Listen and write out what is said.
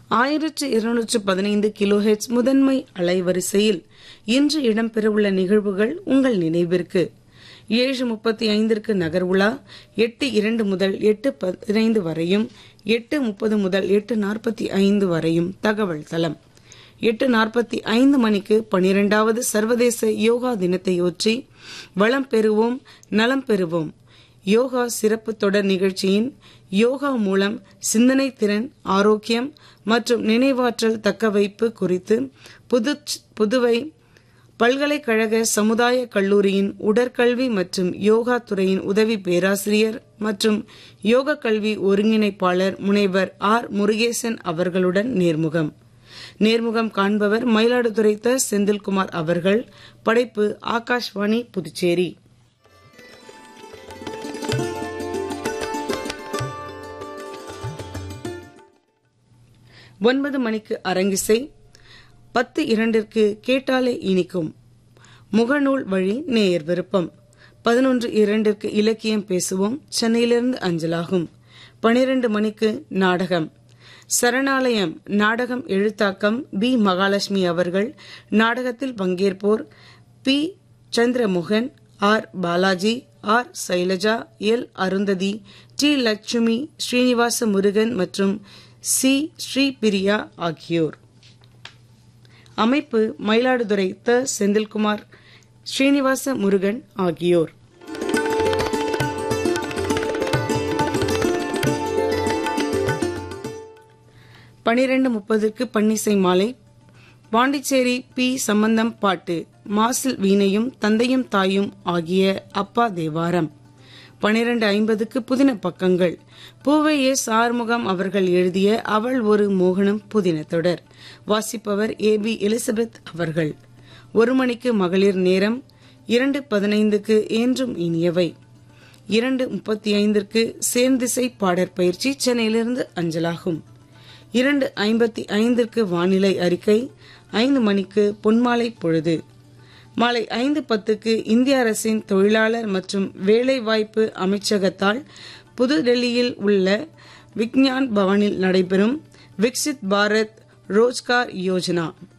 ஆயிரத்து இருநூற்று பதினைந்து கிலோஹெட்ஸ் முதன்மை அலைவரிசையில் இன்று இடம்பெறவுள்ள நிகழ்வுகள் உங்கள் நினைவிற்கு ஏழு முப்பத்தி ஐந்திற்கு நகர்வுலா எட்டு இரண்டு முதல் எட்டு பதினைந்து வரையும் எட்டு முப்பது முதல் எட்டு நாற்பத்தி ஐந்து வரையும் தகவல் தளம் எட்டு நாற்பத்தி ஐந்து மணிக்கு பனிரெண்டாவது சர்வதேச யோகா தினத்தையொற்றி வளம் பெறுவோம் நலம் பெறுவோம் யோகா சிறப்பு தொடர் நிகழ்ச்சியின் யோகா மூலம் சிந்தனை திறன் ஆரோக்கியம் மற்றும் நினைவாற்றல் தக்கவைப்பு குறித்து புது புதுவை பல்கலைக்கழக சமுதாய கல்லூரியின் உடற்கல்வி மற்றும் யோகா துறையின் உதவி பேராசிரியர் மற்றும் யோக கல்வி ஒருங்கிணைப்பாளர் முனைவர் ஆர் முருகேசன் அவர்களுடன் நேர்முகம் நேர்முகம் காண்பவர் மயிலாடுதுறை த செந்தில்குமார் அவர்கள் படைப்பு ஆகாஷ்வாணி புதுச்சேரி ஒன்பது மணிக்கு அரங்கிசை பத்து இரண்டிற்கு கேட்டாலே இனிக்கும் முகநூல் வழி நேயர் விருப்பம் பதினொன்று இரண்டிற்கு இலக்கியம் பேசுவோம் சென்னையிலிருந்து அஞ்சலாகும் பனிரெண்டு மணிக்கு நாடகம் சரணாலயம் நாடகம் எழுத்தாக்கம் பி மகாலட்சுமி அவர்கள் நாடகத்தில் பங்கேற்போர் P Chandramugan R Balaji R Sailaja L Arundhati T Lakshmi Srinivasa Murugan மற்றும் சி ஸ்ரீபிரியா ஆகியோர் அமைப்பு மயிலாடுதுறை த செந்தில்குமார் ஸ்ரீனிவாச முருகன் ஆகியோர் பனிரெண்டு முப்பதுக்கு பன்னிசை மாலை பாண்டிச்சேரி பி சம்பந்தம் பாட்டு மாசில் வீணையும் தந்தையும் தாயும் ஆகிய அப்பா தேவாரம் பனிரெண்டு ஐம்பதுக்கு புதின பக்கங்கள் பூவை எஸ் ஆறுமுகம் அவர்கள் எழுதிய அவள் ஒரு மோகனம் புதின தொடர் வாசிப்பவர் ஏ பி எலிசபெத் அவர்கள் ஒரு மணிக்கு மகளிர் நேரம் இரண்டு பதினைந்துக்கு என்றும் இனியவை இரண்டு முப்பத்தி ஐந்திற்கு சேர்ந்திசை பாடற் பயிற்சி சென்னையிலிருந்து அஞ்சலாகும் இரண்டு ஐம்பத்தி ஐந்திற்கு வானிலை அறிக்கை ஐந்து மணிக்கு பொன்மாலை பொழுது மாலை ஐந்து பத்துக்கு இந்திய அரசின் தொழிலாளர் மற்றும் வேலைவாய்ப்பு அமைச்சகத்தால் புதுடெல்லியில் உள்ள விக்ஞான் பவனில் நடைபெறும் விக்சித் பாரத் ரோஜ்கார் யோஜனா